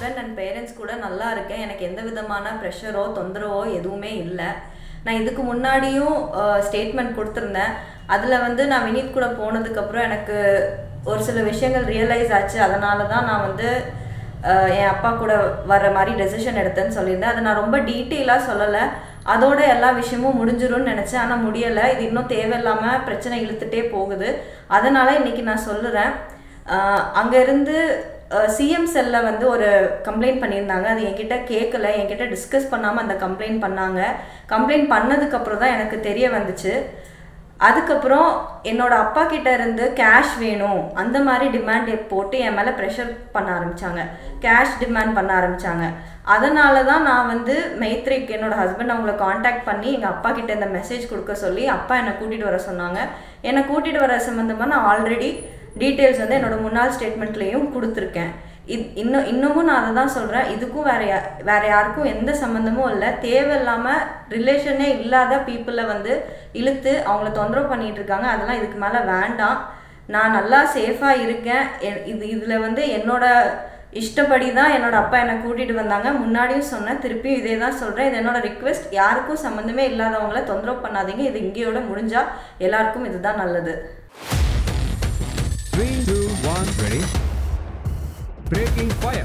Husband and parents கூட நல்லா இருக்கேன் எனக்கு எந்த விதமான ப்ரெஷரோ தொந்தரவோ எதுவுமே இல்லை நான் இதுக்கு முன்னாடியும் ஸ்டேட்மெண்ட் கொடுத்துருந்தேன் அதில் வந்து நான் வினீத் கூட போனதுக்கப்புறம் எனக்கு ஒரு சில விஷயங்கள் ரியலைஸ் ஆச்சு அதனால தான் நான் வந்து அஹ், என் அப்பா கூட வர மாதிரி டெசிஷன் எடுத்தேன்னு சொல்லியிருந்தேன் அதை நான் ரொம்ப டீட்டெயிலாக சொல்லலை அதோட எல்லா விஷயமும் முடிஞ்சிரும்னு நினச்சேன் ஆனால் முடியலை இது இன்னும் தேவையில்லாமல் பிரச்சனை இழுத்துட்டே போகுது அதனால் இன்னைக்கு நான் சொல்லுறேன் அங்கேருந்து சிஎம் செல்ல வந்து ஒரு கம்ப்ளைண்ட் பண்ணியிருந்தாங்க அது என்கிட்ட கேட்கல என்கிட்ட டிஸ்கஸ் பண்ணாமல் அந்த கம்ப்ளைண்ட் பண்ணாங்க கம்ப்ளைண்ட் பண்ணதுக்கப்புறம் தான் எனக்கு தெரிய வந்துச்சு அதுக்கப்புறம் என்னோட அப்பா கிட்ட இருந்து கேஷ் வேணும் அந்த மாதிரி டிமாண்ட் போட்டு என் மேலே ப்ரெஷர் பண்ண ஆரம்பிச்சாங்க கேஷ் டிமாண்ட் பண்ண ஆரம்பிச்சாங்க அதனால தான் நான் வந்து மைத்ரிக் என்னோட ஹஸ்பண்ட் அவங்கள காண்டாக்ட் பண்ணி எங்கள் அப்பா கிட்ட இந்த மெசேஜ் கொடுக்க சொல்லி அப்பா என்னை கூட்டிகிட்டு வர சொன்னாங்க என்னை கூட்டிகிட்டு வர சம்மந்தமாக நான் ஆல்ரெடி டீட்டெயில்ஸ் வந்து என்னோட முன்னாள் ஸ்டேட்மெண்ட்லேயும் கொடுத்துருக்கேன் இது இன்னும் இன்னமும் நான் அதை தான் சொல்கிறேன் இதுக்கும் வேற யா வேற யாருக்கும் எந்த சம்மந்தமும் இல்லை தேவையில்லாமல் ரிலேஷனே இல்லாத பீப்புளை வந்து இழுத்து அவங்கள தொந்தரவு பண்ணிட்டு இருக்காங்க அதெல்லாம் இதுக்கு மேலே வேண்டாம் நான் நல்லா சேஃபாக இருக்கேன் எ- இது இதில் வந்து என்னோட இஷ்டப்படி தான் என்னோட அப்பா என்னை கூட்டிகிட்டு வந்தாங்க முன்னாடியும் சொன்னேன் திருப்பியும் இதே தான் சொல்கிறேன் இது என்னோட ரிக்வெஸ்ட் யாருக்கும் சம்மந்தமே இல்லாதவங்கள தொந்தரவு பண்ணாதீங்க இது இங்கேயோட முடிஞ்சால் எல்லாருக்கும் இதுதான் நல்லது Three, two, one, ready. Breaking fire.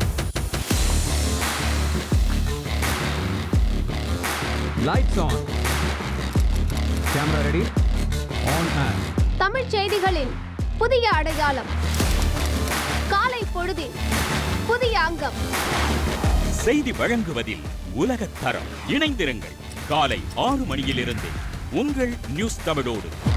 Lights on. Camera ready. On and. தமிழ்ச் செய்திகளின் புதிய அடையாளம் காலை பொழுதின் புதிய அங்கம் செய்தி வழங்குவதில் உலகத் தரம் இணைந்திருங்கள் காலை ஆறு மணியிலிருந்து உங்கள் நியூஸ் தமிழோடு